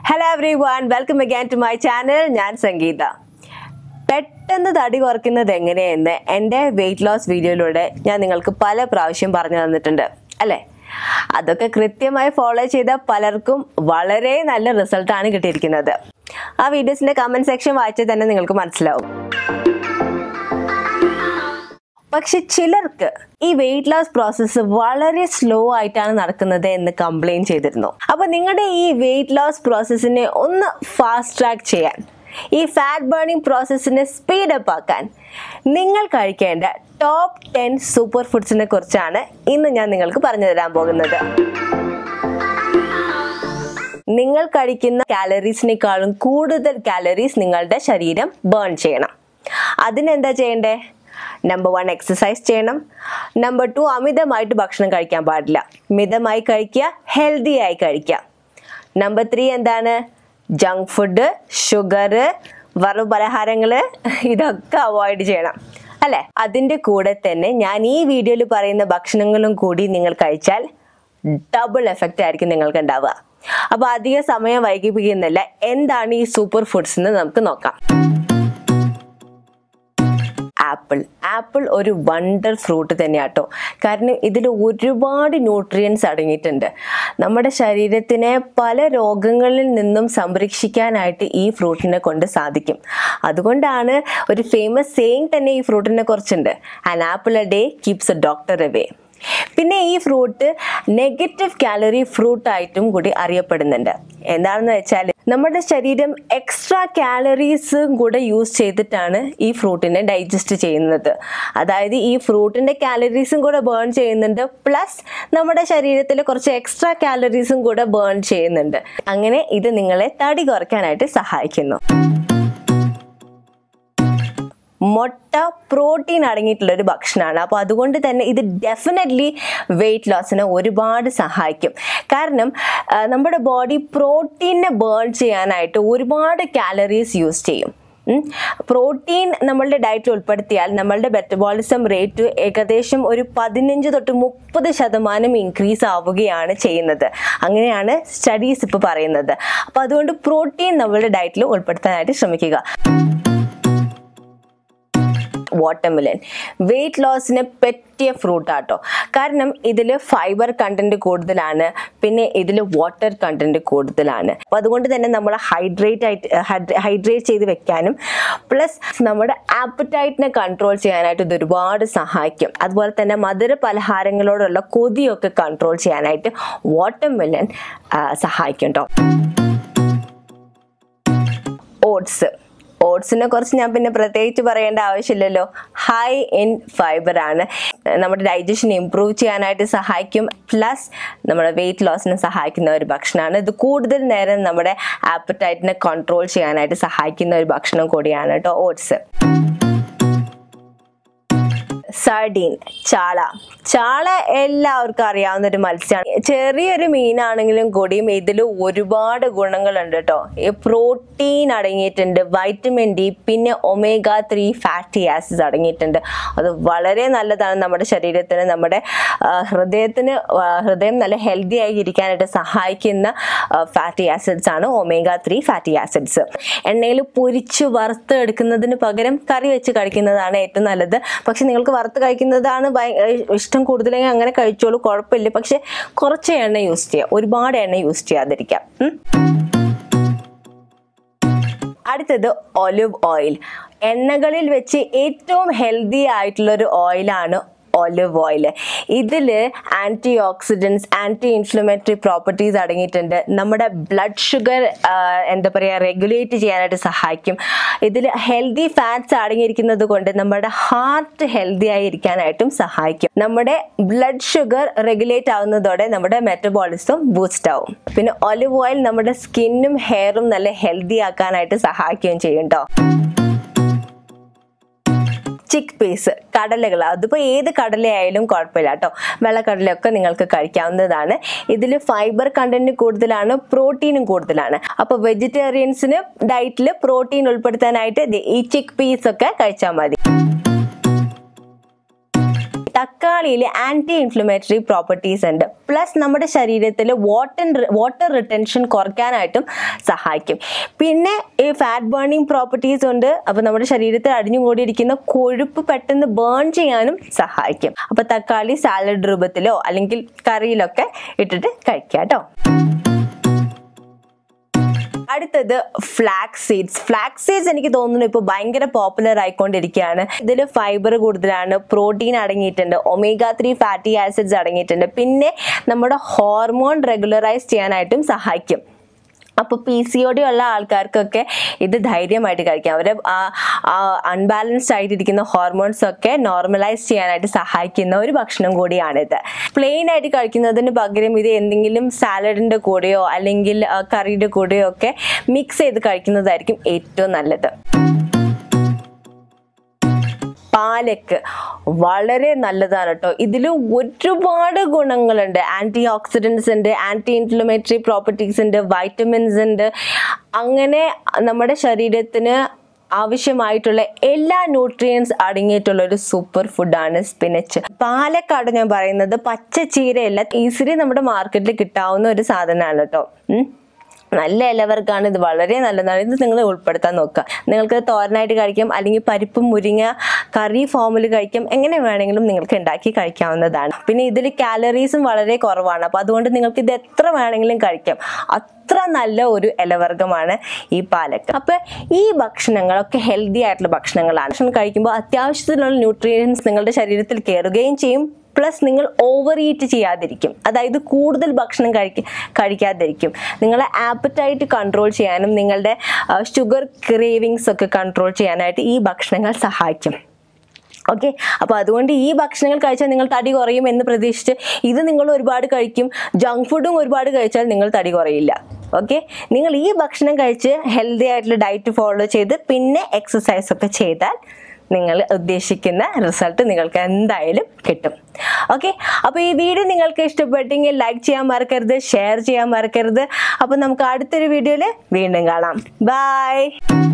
Hello everyone welcome again to my channel ഞാൻ സംഗീത പെട്ടെന്ന് തടി കുറയ്ക്കുന്നത് എങ്ങനെയെന്ന് എൻ്റെ വെയിറ്റ് ലോസ് വീഡിയോയിലൂടെ ഞാൻ നിങ്ങൾക്ക് പല പ്രാവശ്യം പറഞ്ഞു തന്നിട്ടുണ്ട് അല്ലേ അതൊക്കെ കൃത്യമായി ഫോളോ ചെയ്ത പലർക്കും വളരെ നല്ല റിസൾട്ടാണ് കിട്ടിയിരിക്കുന്നത് ആ വീഡിയോസിൻ്റെ കമൻറ്റ് സെക്ഷൻ വായിച്ചാൽ തന്നെ നിങ്ങൾക്ക് മനസ്സിലാവും പക്ഷെ ചിലർക്ക് ഈ വെയിറ്റ് ലോസ് പ്രോസസ്സ് വളരെ സ്ലോ ആയിട്ടാണ് നടക്കുന്നത് എന്ന് കംപ്ലൈൻറ്റ് ചെയ്തിരുന്നു അപ്പൊ നിങ്ങളുടെ ഈ വെയിറ്റ് ലോസ് പ്രോസസ്സിനെ ഒന്ന് ഫാസ്റ്റ് ട്രാക്ക് ചെയ്യാൻ ഈ ഫാറ്റ് ബേണിംഗ് പ്രോസസ്സിനെ സ്പീഡപ്പ് ആക്കാൻ നിങ്ങൾ കഴിക്കേണ്ട ടോപ്പ് ടെൻ സൂപ്പർ ഫുഡ്സിനെ കുറിച്ചാണ് ഇന്ന് ഞാൻ നിങ്ങൾക്ക് പറഞ്ഞു തരാൻ പോകുന്നത് നിങ്ങൾ കഴിക്കുന്ന കാലറീസിനേക്കാളും കൂടുതൽ കാലറീസ് നിങ്ങളുടെ ശരീരം ബേൺ ചെയ്യണം അതിനെന്താ ചെയ്യണ്ടേ നമ്പർ വൺ എക്സസൈസ് ചെയ്യണം നമ്പർ ടു അമിതമായിട്ട് ഭക്ഷണം കഴിക്കാൻ പാടില്ല മിതമായി കഴിക്കുക ഹെൽത്തി ആയി കഴിക്കുക നമ്പർ ത്രീ എന്താണ് ജങ്ക് ഫുഡ് ഷുഗർ വറു പലഹാരങ്ങൾ ഇതൊക്കെ അവോയ്ഡ് ചെയ്യണം അല്ലേ അതിൻ്റെ കൂടെ തന്നെ ഞാൻ ഈ വീഡിയോയിൽ പറയുന്ന ഭക്ഷണങ്ങളും കൂടി നിങ്ങൾ കഴിച്ചാൽ ഡബിൾ എഫക്റ്റ് ആയിരിക്കും നിങ്ങൾക്ക് ഉണ്ടാവുക അപ്പോൾ അധിക സമയം വൈകിപ്പിക്കുന്നില്ല എന്താണ് ഈ സൂപ്പർ ഫുഡ്സ് എന്ന് നമുക്ക് നോക്കാം ആപ്പിൾ ആപ്പിൾ ഒരു വണ്ടർ ഫ്രൂട്ട് തന്നെയാട്ടോ കാരണം ഇതിൽ ഒരുപാട് ന്യൂട്രിയൻസ് അടങ്ങിയിട്ടുണ്ട് നമ്മുടെ ശരീരത്തിനെ പല രോഗങ്ങളിൽ നിന്നും സംരക്ഷിക്കാനായിട്ട് ഈ ഫ്രൂട്ടിനെ കൊണ്ട് സാധിക്കും അതുകൊണ്ടാണ് ഒരു ഫേമസ് സെയിങ് തന്നെ ഈ ഫ്രൂട്ടിനെ കുറിച്ചുണ്ട് an apple a day keeps a doctor away പിന്നെ ഈ ഫ്രൂട്ട് നെഗറ്റീവ് കാലറി ഫ്രൂട്ട് ആയിട്ടും കൂടി അറിയപ്പെടുന്നുണ്ട് എന്താണെന്ന് വെച്ചാൽ നമ്മുടെ ശരീരം എക്സ്ട്രാ കാലറീസും കൂടെ യൂസ് ചെയ്തിട്ടാണ് ഈ ഫ്രൂട്ടിനെ ഡൈജസ്റ്റ് ചെയ്യുന്നത് അതായത് ഈ ഫ്രൂട്ടിന്റെ കാലറീസും കൂടെ ബേൺ ചെയ്യുന്നുണ്ട് പ്ലസ് നമ്മുടെ ശരീരത്തിൽ കുറച്ച് എക്സ്ട്രാ കാലറീസും കൂടെ ബേൺ ചെയ്യുന്നുണ്ട് അങ്ങനെ ഇത് നിങ്ങളെ തടി കുറയ്ക്കാനായിട്ട് സഹായിക്കുന്നു മുട്ട പ്രോട്ടീൻ അടങ്ങിയിട്ടുള്ള ഒരു ഭക്ഷണമാണ് അപ്പോൾ അതുകൊണ്ട് തന്നെ ഇത് ഡെഫിനറ്റ്ലി വെയിറ്റ് ലോസിന് ഒരുപാട് സഹായിക്കും കാരണം ആ, നമ്മുടെ ബോഡി പ്രോട്ടീനെ ബേൺ ചെയ്യാനായിട്ട് ഒരുപാട് കാലറീസ് യൂസ് ചെയ്യും പ്രോട്ടീൻ നമ്മളുടെ ഡയറ്റിൽ ഉൾപ്പെടുത്തിയാൽ നമ്മളുടെ മെറ്റബോളിസം റേറ്റ് ഏകദേശം ഒരു പതിനഞ്ച് തൊട്ട് മുപ്പത് ശതമാനം ഇൻക്രീസ് ആവുകയാണ് ചെയ്യുന്നത് അങ്ങനെയാണ് സ്റ്റഡീസ് ഇപ്പോൾ പറയുന്നത് അപ്പോൾ അതുകൊണ്ട് പ്രോട്ടീൻ നമ്മളുടെ ഡയറ്റിൽ ഉൾപ്പെടുത്താനായിട്ട് ശ്രമിക്കുക വാട്ടർമെലൻ വെയിറ്റ് ലോസിന് പറ്റിയ ഫ്രൂട്ട് ആട്ടോ കാരണം ഇതിൽ ഫൈബർ കണ്ടന്റ് കൂടുതലാണ് പിന്നെ ഇതിൽ വാട്ടർ കണ്ടന്റ് കൂടുതലാണ് അപ്പം അതുകൊണ്ട് തന്നെ നമ്മൾ ഹൈഡ്രേറ്റ് ആയിട്ട് ഹൈഡ്രേറ്റ് ചെയ്ത് വെക്കാനും പ്ലസ് നമ്മുടെ ആപ്പറ്റൈറ്റിനെ കൺട്രോൾ ചെയ്യാനായിട്ട് ഇത് ഒരുപാട് സഹായിക്കും അതുപോലെ തന്നെ മധുര പലഹാരങ്ങളോടുള്ള കൊതിയൊക്കെ കൺട്രോൾ ചെയ്യാനായിട്ട് വാട്ടർമെലൻ സഹായിക്കും കേട്ടോ ഓട്സ് ഓട്സിനെ കുറിച്ച് ഞാൻ പിന്നെ പ്രത്യേകിച്ച് പറയേണ്ട ആവശ്യമില്ലല്ലോ ഹൈ ഇൻ ഫൈബർ ആണ് നമ്മുടെ ഡൈജഷൻ ഇമ്പ്രൂവ് ചെയ്യാനായിട്ട് സഹായിക്കും പ്ലസ് നമ്മുടെ വെയിറ്റ് ലോസിനെ സഹായിക്കുന്ന ഒരു ഭക്ഷണമാണ് ഇത് കൂടുതൽ നേരം നമ്മുടെ ആപ്പറ്റൈറ്റിനെ കൺട്രോൾ ചെയ്യാനായിട്ട് സഹായിക്കുന്ന ഒരു ഭക്ഷണം കൂടിയാണ് കേട്ടോ ഓട്സ് സർഡീൻ ചാള ചാള എല്ലാവർക്കും അറിയാവുന്ന ഒരു മത്സ്യമാണ് ചെറിയൊരു മീനാണെങ്കിലും കൂടിയും ഇതിൽ ഒരുപാട് ഗുണങ്ങളുണ്ട് കേട്ടോ ഈ പ്രോട്ടീൻ അടങ്ങിയിട്ടുണ്ട് വൈറ്റമിൻ ഡി പിന്നെ ഒമേഗ ത്രീ ഫാറ്റി ആസിഡ്സ് അടങ്ങിയിട്ടുണ്ട് അത് വളരെ നല്ലതാണ് നമ്മുടെ ശരീരത്തിന് നമ്മുടെ ആ, ഹൃദയത്തിന് ആ, ഹൃദയം നല്ല ഹെൽത്തി ആയി ഇരിക്കാനായിട്ട് സഹായിക്കുന്ന ഫാറ്റി ആസിഡ്സ് ആണ് ഒമേഗ ത്രീ ഫാറ്റി ആസിഡ്സ് എണ്ണയിൽ പൊരിച്ച് വറുത്ത് എടുക്കുന്നതിന് പകരം കറി വെച്ച് കഴിക്കുന്നതാണ് ഏറ്റവും നല്ലത് പക്ഷെ നിങ്ങൾക്ക് വറുത്ത് കഴിക്കുന്നതാണ് ഭയ- ഇഷ്ടം കൂടുതലെങ്കിൽ അങ്ങനെ കഴിച്ചോളൂ കുഴപ്പമില്ല പക്ഷെ കുറച്ച് എണ്ണ യൂസ് ചെയ്യുക ഒരുപാട് എണ്ണ യൂസ് ചെയ്യാതിരിക്കാം ഉം. അടുത്തത് ഒലിവ് ഓയിൽ എണ്ണകളിൽ വെച്ച് ഏറ്റവും ഹെൽത്തി ആയിട്ടുള്ള ഒരു ഓയിലാണ് ഒലിവ് ഓയിൽ ഇതിൽ anti oxidants anti inflammatory properties അടങ്ങിയിട്ടുണ്ട് നമ്മുടെ ബ്ലഡ് ഷുഗർ എന്താ പറയുക റെഗുലേറ്റ് ചെയ്യാനായിട്ട് സഹായിക്കും ഇതിൽ ഹെൽത്തി ഫാറ്റ്സ് അടങ്ങിയിരിക്കുന്നത് കൊണ്ട് നമ്മുടെ ഹാർട്ട് ഹെൽത്തി ആയി ഇരിക്കാനായിട്ടും സഹായിക്കും നമ്മുടെ ബ്ലഡ് ഷുഗർ റെഗുലേറ്റ് ആവുന്നതോടെ നമ്മുടെ മെറ്റബോളിസം ബൂസ്റ്റ് ആവും പിന്നെ ഒലിവ് ഓയിൽ നമ്മുടെ സ്കിന്നും ഹെയറും നല്ല ഹെൽത്തി ആക്കാനായിട്ട് സഹായിക്കുകയും ചെയ്യും കേട്ടോ ചിക്ക് പീസ് കടലകൾ അതിപ്പോൾ ഏത് കടലയായാലും കുഴപ്പമില്ല കേട്ടോ വെള്ളക്കടലയൊക്കെ നിങ്ങൾക്ക് കഴിക്കാവുന്നതാണ് ഇതിൽ ഫൈബർ കണ്ടന്റ് കൂടുതലാണ് പ്രോട്ടീനും കൂടുതലാണ് അപ്പോൾ വെജിറ്റേറിയൻസിന് ഡയറ്റിൽ പ്രോട്ടീൻ ഉൾപ്പെടുത്താനായിട്ട് ദേ ഈ ചിക്ക് പീസ് ഒക്കെ കഴിച്ചാൽ മതി തക്കാളിയിൽ ആന്റി ഇൻഫ്ലമേറ്ററി പ്രോപ്പർട്ടീസ് ഉണ്ട് പ്ലസ് നമ്മുടെ ശരീരത്തിൽ വാട്ടർ വാട്ടർ റിട്ടൻഷൻ കുറയ്ക്കാനായിട്ടും സഹായിക്കും പിന്നെ ഈ ഫാറ്റ് ബേണിംഗ് പ്രോപ്പർട്ടീസ് ഉണ്ട് അപ്പോൾ നമ്മുടെ ശരീരത്തിൽ അടിഞ്ഞുകൂടിയിരിക്കുന്ന കൊഴുപ്പ് പെട്ടെന്ന് ബേൺ ചെയ്യാനും സഹായിക്കും അപ്പോൾ തക്കാളി സാലഡ് രൂപത്തിലോ അല്ലെങ്കിൽ കറിയിലൊക്കെ ഇട്ടിട്ട് കഴിക്കാം കേട്ടോ അടുത്തത് ഫ്ലാക്സ് സീഡ്സ് ഫ്ലാക്സ് സീഡ്സ് എനിക്ക് തോന്നുന്നു ഇപ്പോൾ ഭയങ്കര പോപ്പുലർ ആയിക്കൊണ്ടിരിക്കുകയാണ് ഇതിൽ ഫൈബർ കൂടുതലാണ് പ്രോട്ടീൻ അടങ്ങിയിട്ടുണ്ട് ഒമേഗ ത്രീ ഫാറ്റി ആസിഡ്സ് അടങ്ങിയിട്ടുണ്ട് പിന്നെ നമ്മുടെ ഹോർമോൺ റെഗുലറൈസ് ചെയ്യാനായിട്ടും സഹായിക്കും അപ്പോൾ പി സി ഒ ഡി ഉള്ള ആൾക്കാർക്കൊക്കെ ഇത് ധൈര്യമായിട്ട് കഴിക്കാം അവരെ അൺബാലൻസ്ഡ് ആയിട്ടിരിക്കുന്ന ഹോർമോൺസ് ഒക്കെ നോർമലൈസ് ചെയ്യാനായിട്ട് സഹായിക്കുന്ന ഒരു ഭക്ഷണം കൂടിയാണിത് പ്ലെയിൻ ആയിട്ട് കഴിക്കുന്നതിന് പകരം ഇത് എന്തെങ്കിലും സാലഡിൻ്റെ കൂടെയോ അല്ലെങ്കിൽ ആ, കറിയുടെ കൂടെയോ ഒക്കെ മിക്സ് ചെയ്ത് കഴിക്കുന്നതായിരിക്കും ഏറ്റവും നല്ലത് പാലക്ക് വളരെ നല്ലതാണ് കേട്ടോ ഇതിൽ ഒരുപാട് ഗുണങ്ങളുണ്ട് ആൻറ്റി ഓക്സിഡൻസ് ഉണ്ട് ആൻറ്റി ഇൻഫ്ലമേറ്ററി പ്രോപ്പർട്ടീസ് ഉണ്ട് വൈറ്റമിൻസ് ഉണ്ട് അങ്ങനെ നമ്മുടെ ശരീരത്തിന് ആവശ്യമായിട്ടുള്ള എല്ലാ ന്യൂട്രിയൻസ് അടങ്ങിയിട്ടുള്ള ഒരു സൂപ്പർ ഫുഡാണ് സ്പിനച്ച് പാലക്കാട് ഞാൻ പറയുന്നത് പച്ച ചീരയല്ല ഈസിലി നമ്മുടെ മാർക്കറ്റിൽ കിട്ടാവുന്ന ഒരു സാധനമാണ് കേട്ടോ ഉം. നല്ല ഇലവർക്കാണ് ഇത് വളരെ നല്ലതാണ് ഇത് നിങ്ങൾ ഉൾപ്പെടുത്താൻ നോക്കുക നിങ്ങൾക്ക് തോരനായിട്ട് കഴിക്കാം അല്ലെങ്കിൽ പരിപ്പ് മുരിങ്ങ കറി ഫോമിൽ കഴിക്കാം എങ്ങനെ വേണമെങ്കിലും നിങ്ങൾക്ക് ഉണ്ടാക്കി കഴിക്കാവുന്നതാണ് പിന്നെ ഇതിൽ കാലറീസും വളരെ കുറവാണ് അപ്പോൾ അതുകൊണ്ട് നിങ്ങൾക്ക് ഇത് എത്ര വേണമെങ്കിലും കഴിക്കാം അത്ര നല്ല ഒരു ഇലവർഗമാണ് ഈ പാലക്ക് അപ്പോൾ ഈ ഭക്ഷണങ്ങളൊക്കെ ഹെൽത്തി ആയിട്ടുള്ള ഭക്ഷണങ്ങളാണ് ഭക്ഷണം കഴിക്കുമ്പോൾ അത്യാവശ്യത്തിനുള്ള ന്യൂട്രിയൻസ് നിങ്ങളുടെ ശരീരത്തിൽ കയറുകയും ചെയ്യും പ്ലസ് നിങ്ങൾ ഓവർ ഈറ്റ് ചെയ്യാതിരിക്കും അതായത് കൂടുതൽ ഭക്ഷണം കഴിക്ക കഴിക്കാതിരിക്കും നിങ്ങളെ ആപ്പറ്റൈറ്റ് കൺട്രോൾ ചെയ്യാനും നിങ്ങളുടെ ഷുഗർ ക്രേവിങ്സ് ഒക്കെ കൺട്രോൾ ചെയ്യാനായിട്ട് ഈ ഭക്ഷണങ്ങൾ സഹായിക്കും ഓക്കെ അപ്പോൾ അതുകൊണ്ട് ഈ ഭക്ഷണങ്ങൾ കഴിച്ചാൽ നിങ്ങൾ തടി കുറയും എന്ന് പ്രതീക്ഷിച്ച് ഇത് നിങ്ങൾ ഒരുപാട് കഴിക്കും ജങ്ക് ഫുഡും ഒരുപാട് കഴിച്ചാൽ നിങ്ങൾ തടി കുറയില്ല ഓക്കെ നിങ്ങൾ ഈ ഭക്ഷണം കഴിച്ച് ഹെൽത്തി ആയിട്ടുള്ള ഡയറ്റ് ഫോളോ ചെയ്ത് പിന്നെ എക്സസൈസ് ഒക്കെ ചെയ്താൽ നിങ്ങൾ ഉദ്ദേശിക്കുന്ന റിസൾട്ട് നിങ്ങൾക്ക് എന്തായാലും കിട്ടും ഓക്കെ അപ്പോൾ ഈ വീഡിയോ നിങ്ങൾക്ക് ഇഷ്ടപ്പെട്ടെങ്കിൽ ലൈക്ക് ചെയ്യാൻ മറക്കരുത് ഷെയർ ചെയ്യാൻ മറക്കരുത് അപ്പോൾ നമുക്ക് അടുത്തൊരു വീഡിയോയിൽ വീണ്ടും കാണാം ബൈ